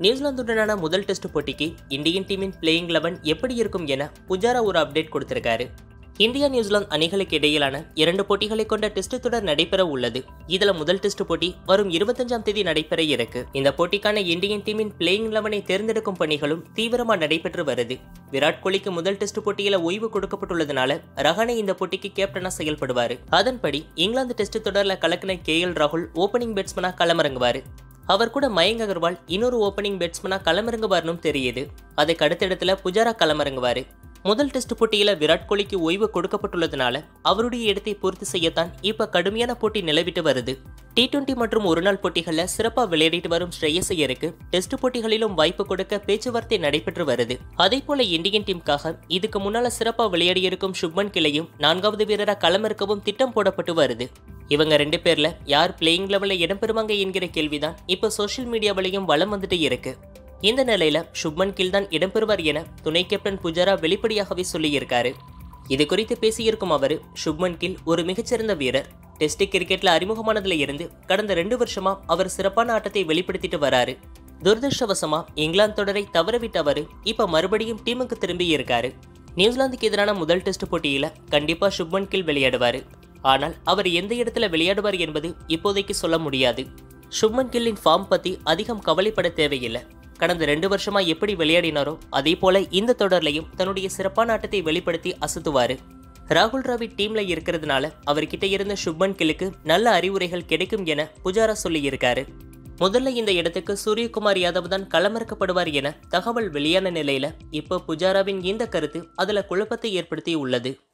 நியூசிலாந்துடனான முதல் டெஸ்ட் போட்டிக்கு Indian டீமின் playing eleven எப்படி இருக்கும் என புஜாரா ஒரு அப்டேட் கொடுத்திருக்காரு இந்தியா நியூசிலாந்து அணிகளுக்கு இடையிலான இரண்டு போட்டிகளை கொண்ட டெஸ்ட் தொடர் நடைபெற உள்ளது இதுல முதல் டெஸ்ட் போட்டி வரும் இருபத்தஞ்சாம் தேதி நடைபெற இருக்கு இந்த போட்டிக்கான இந்தியன் டீமின் பிளேயிங் லெவனை தேர்ந்தெடுக்கும் பணிகளும் தீவிரமா நடைபெற்று வருது விராட் கோலிக்கு முதல் டெஸ்ட் போட்டியில ஓய்வு கொடுக்கப்பட்டுள்ளதுனால ரஹானே இந்த போட்டிக்கு கேப்டனா செயல்படுவாரு அதன்படி இங்கிலாந்து டெஸ்ட் தொடர்ல கலக்கின கே எல் ராகுல் ஓபனிங் பேட்ஸ்மனா களமிறங்குவாரு அவர் கூட மயங்க் அகர்வால் இன்னொரு ஓபனிங் பேட்ஸ்மனா களமிறங்குவார்னும் தெரியுது அதுக்கு அடுத்த இடத்துல புஜாரா களமிறங்குவாரு முதல் டெஸ்ட் போட்டியில விராட் கோலிக்கு ஓய்வு கொடுக்கப்பட்டுள்ளதுனால அவருடைய இடத்தை பூர்த்தி செய்யத்தான் இப்ப கடுமையான போட்டி நிலவிட்டு வருது டி டுவெண்டி மற்றும் ஒருநாள் போட்டிகள்ல சிறப்பா விளையாடிட்டு வரும் ஸ்ரேயஸ் ஐயருக்கு டெஸ்ட் போட்டிகளிலும் வாய்ப்பு கொடுக்க பேச்சுவார்த்தை நடைபெற்று வருது அதே போல இந்தியன் டீமுக்காக இதுக்கு முன்னால சிறப்பா விளையாடியிருக்கும் சுப்மன் கிளையும் நான்காவது வீரரா களமிறக்கவும் திட்டம் போடப்பட்டு வருது இவங்க ரெண்டு பேர்ல யார் பிளேயிங் லெவல்ல இடம்பெறுவாங்க என்கிற கேள்விதான் இப்ப சோஷியல் மீடியாவிலையும் வலம் வந்துட்டு இருக்கு இந்த நிலையில சுப்மன் கில் தான் இடம்பெறுவார் என துணை கேப்டன் புஜாரா வெளிப்படையாகவே சொல்லியிருக்காரு இது குறித்து பேசியிருக்கும் அவர் சுப்மன் கில் ஒரு மிகச்சிறந்த வீரர் டெஸ்ட் கிரிக்கெட்ல அறிமுகமானதுல இருந்து கடந்த ரெண்டு வருஷமா அவர் சிறப்பான ஆட்டத்தை வெளிப்படுத்திட்டு வராரு துரதிருஷ்டவசமா இங்கிலாந்து தொடரை தவறவிட்ட அவர் இப்ப மறுபடியும் டீமுக்கு திரும்பி இருக்காரு நியூசிலாந்துக்கு எதிரான முதல் டெஸ்ட் போட்டியில கண்டிப்பா சுப்மன் கில் விளையாடுவாரு ஆனால் அவர் எந்த இடத்துல விளையாடுவார் என்பது இப்போதைக்கு சொல்ல முடியாது சுப்மன் கில்லின் ஃபார்ம் பத்தி அதிகம் கவலைப்பட தேவையில்லை கடந்த ரெண்டு வருஷமா எப்படி விளையாடினாரோ அதே போல இந்த தொடர்லையும் தன்னுடைய சிறப்பான ஆட்டத்தை வெளிப்படுத்தி அசத்துவாரு ராகுல் டிராவிட் டீம்ல இருக்கிறதுனால அவர்கிட்ட இருந்த சுப்மன் கில்லுக்கு நல்ல அறிவுரைகள் கிடைக்கும் என புஜாரா சொல்லியிருக்காரு முதல்ல இந்த இடத்துக்கு சூரியகுமார் யாதவ் தான் களமிறக்கப்படுவார் என தகவல் வெளியான நிலையில இப்போ புஜாராவின் இந்த கருத்து அதுல குழப்பத்தை ஏற்படுத்தி உள்ளது